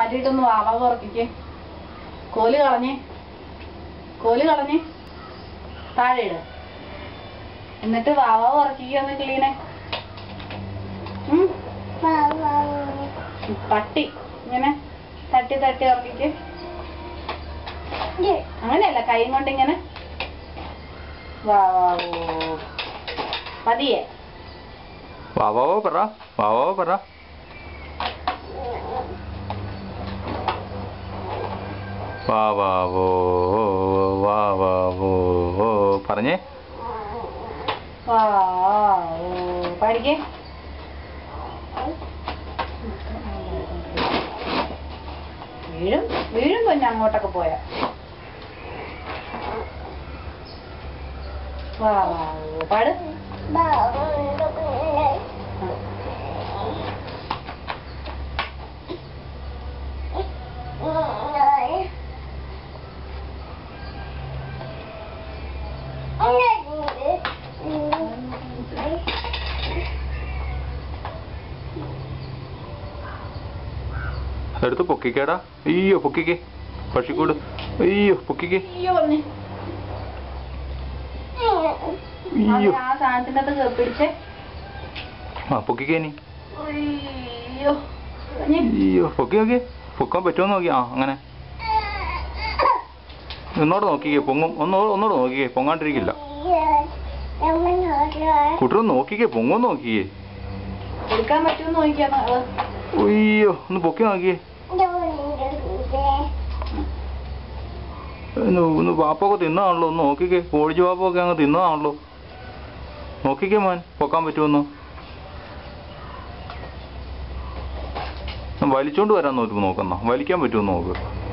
മാറ്റിയിട്ടൊന്ന് വാവ ഉറക്കിക്ക് കോല് കളഞ്ഞ് കോല് കളഞ്ഞ് താഴെ ഇട് എന്നിട്ട് വാവ ഉറക്കിക്ക് ഒന്ന് ക്ലീനെ ഉം. തട്ടി ഇങ്ങനെ തട്ടി തട്ടി ഉറക്കിക്ക് അങ്ങനെയല്ല കൈ കൊണ്ട് ഇങ്ങനെ വാ വാ ഓ പതിയെ വാവാവോ പറ വാവാവോ പറ വാവാവോ വാവാവോ പറഞ്ഞേ വാ ഓ പഠിക്കേ വീഴും വീഴും പിന്നെ അങ്ങോട്ടൊക്കെ പോയാ വാ വാ ഓ പാട് എടുത്ത് പൊക്കിക്കേടാ അയ്യോ പൊക്കിക്കേ പക്ഷിക്കൂട് അയ്യോ പൊക്കിക്കേ അയ്യോ വന്നേ അയ്യോ ആ സാധനത്തിൻ്റെ അത് പിടിച്ചേ ആ പൊക്കിക്കേ നീ അയ്യോ കുഞ്ഞി. അയ്യോ പൊക്കി നോക്കിയേ പൊക്കാൻ പറ്റുമോ നോക്കി ആ അങ്ങനെ ഒന്നോടെ നോക്കിക്കേ പൊങ്ങും ഒന്നോ ഒന്നോടെ നോക്കിക്കേ പൊങ്ങാണ്ടിരിക്കില്ല കുട്ടർ നോക്കിക്കേ പൊങ്ങും നോക്കിക്കേ എടുക്കാൻ പറ്റുമെന്ന് നോക്കിയാ അത് അയ്യോ ഒന്ന് പൊക്കി നോക്കിയേ ഒന്ന് ഒന്ന് പാപ്പൊക്കെ തിന്നാണല്ലോ ഒന്ന് നോക്കിക്കേ കോഴിച്ച് പാപ്പൊക്കെ അങ്ങ് തിന്നതാണല്ലോ നോക്കിക്കേ മോൻ പൊക്കാൻ പറ്റുമെന്ന് വലിച്ചോണ്ട് വരാൻ നോക്കി നോക്കുന്ന വലിക്കാൻ പറ്റുമെന്ന് നോക്ക്